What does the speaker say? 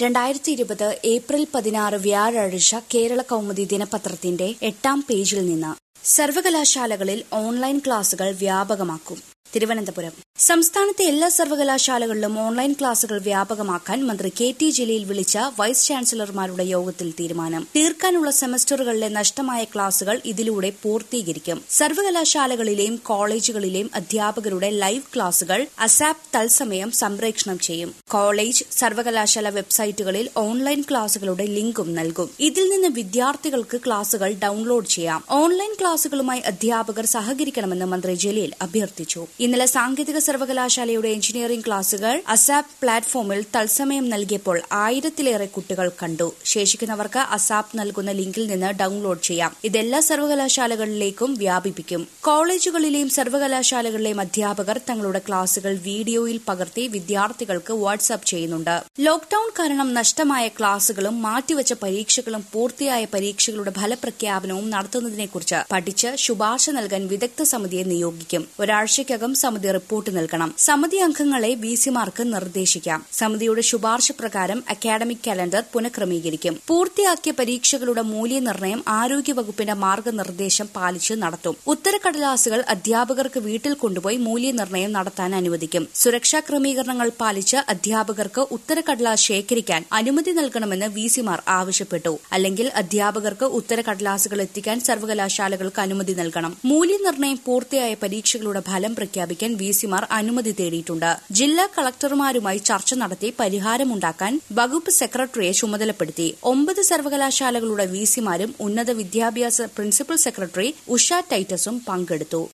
രണ്ടായിരത്തി ഇരുപത് ഏപ്രിൽ പതിനാറ് വ്യാഴാഴ്ച കേരള കൗമുദി ദിനപത്രത്തിന്റെ എട്ടാം പേജിൽ നിന്ന് സർവകലാശാലകളിൽ ഓൺലൈൻ ക്ലാസുകൾ വ്യാപകമാക്കും തിരുവനന്തപുരം സംസ്ഥാനത്തെ എല്ലാ സർവകലാശാലകളിലും ഓൺലൈൻ ക്ലാസുകൾ വ്യാപകമാക്കാൻ മന്ത്രി കെ ടി ജലീൽ വിളിച്ച വൈസ് ചാൻസലർമാരുടെ യോഗത്തിൽ തീരുമാനം തീർക്കാനുള്ള സെമസ്റ്ററുകളിലെ നഷ്ടമായ ക്ലാസുകൾ ഇതിലൂടെ പൂർത്തീകരിക്കും സർവകലാശാലകളിലെയും കോളേജുകളിലെയും അധ്യാപകരുടെ ലൈവ് ക്ലാസുകൾ അസാപ് തത്സമയം സംപ്രേഷണം ചെയ്യും കോളേജ് സർവകലാശാല വെബ്സൈറ്റുകളിൽ ഓൺലൈൻ ക്ലാസുകളുടെ ലിങ്കും നൽകും ഇതിൽ നിന്ന് വിദ്യാർത്ഥികൾക്ക് ക്ലാസുകൾ ഡൌൺലോഡ് ചെയ്യാം ഓൺലൈൻ ക്ലാസുകളുമായി അധ്യാപകർ സഹകരിക്കണമെന്ന് മന്ത്രി ജലീൽ അഭ്യർത്ഥിച്ചു ഇന്നലെ സാങ്കേതിക സർവകലാശാലയുടെ എഞ്ചിനീയറിംഗ് ക്ലാസുകൾ അസാപ് പ്ലാറ്റ്ഫോമിൽ തത്സമയം നൽകിയപ്പോൾ ആയിരത്തിലേറെ കുട്ടികൾ കണ്ടു ശേഷിക്കുന്നവർക്ക് അസാപ് നൽകുന്ന ലിങ്കിൽ നിന്ന് ഡൌൺലോഡ് ചെയ്യാം ഇതെല്ലാ സർവകലാശാലകളിലേക്കും വ്യാപിപ്പിക്കും കോളേജുകളിലെയും സർവകലാശാലകളിലെയും അധ്യാപകർ തങ്ങളുടെ ക്ലാസുകൾ വീഡിയോയിൽ പകർത്തി വിദ്യാർത്ഥികൾക്ക് വാട്സ്ആപ്പ് ചെയ്യുന്നുണ്ട് ലോക്ഡൌൺ കാരണം നഷ്ടമായ ക്ലാസുകളും മാറ്റിവച്ച പരീക്ഷകളും പൂർത്തിയായ പരീക്ഷകളുടെ ഫലപ്രഖ്യാപനവും നടത്തുന്നതിനെക്കുറിച്ച് പഠിച്ച് ശുപാർശ നൽകാൻ വിദഗ്ധ സമിതിയെ നിയോഗിക്കും ഒരാഴ്ചയ്ക്കകം സമിതി റിപ്പോർട്ട് നൽകണം സമിതി അംഗങ്ങളെ വിസിമാർക്ക് നിർദ്ദേശിക്കാം സമിതിയുടെ ശുപാർശ പ്രകാരം അക്കാഡമിക് കലണ്ടർ പുനഃക്രമീകരിക്കും പൂർത്തിയാക്കിയ പരീക്ഷകളുടെ മൂല്യനിർണ്ണയം ആരോഗ്യവകുപ്പിന്റെ മാർഗനിർദ്ദേശം പാലിച്ച് നടത്തും ഉത്തരക്കടലാസുകൾ അധ്യാപകർക്ക് വീട്ടിൽ കൊണ്ടുപോയി മൂല്യനിർണ്ണയം നടത്താൻ അനുവദിക്കും സുരക്ഷാ ക്രമീകരണങ്ങൾ പാലിച്ച് അധ്യാപകർക്ക് ഉത്തരക്കടലാസ് ശേഖരിക്കാൻ അനുമതി നൽകണമെന്ന് വിസിമാർ ആവശ്യപ്പെട്ടു അല്ലെങ്കിൽ അധ്യാപകർക്ക് ഉത്തരക്കടലാസുകൾ എത്തിക്കാൻ സർവകലാശാലകൾക്ക് അനുമതി നൽകണം മൂല്യനിർണ്ണയം പൂർത്തിയായ പരീക്ഷകളുടെ ഫലം പ്രഖ്യാപിക്കാൻ വിസിമാർ അനുമതി തേടിയിട്ടുണ്ട് ജില്ലാ കളക്ടർമാരുമായി ചർച്ച നടത്തി പരിഹാരമുണ്ടാക്കാൻ വകുപ്പ് സെക്രട്ടറിയെ ചുമതലപ്പെടുത്തി ഒമ്പത് സർവകലാശാലകളുടെ വിസിമാരും ഉന്നത വിദ്യാഭ്യാസ പ്രിൻസിപ്പൽ സെക്രട്ടറി ഉഷ ടൈറ്റസും പങ്കെടുത്തു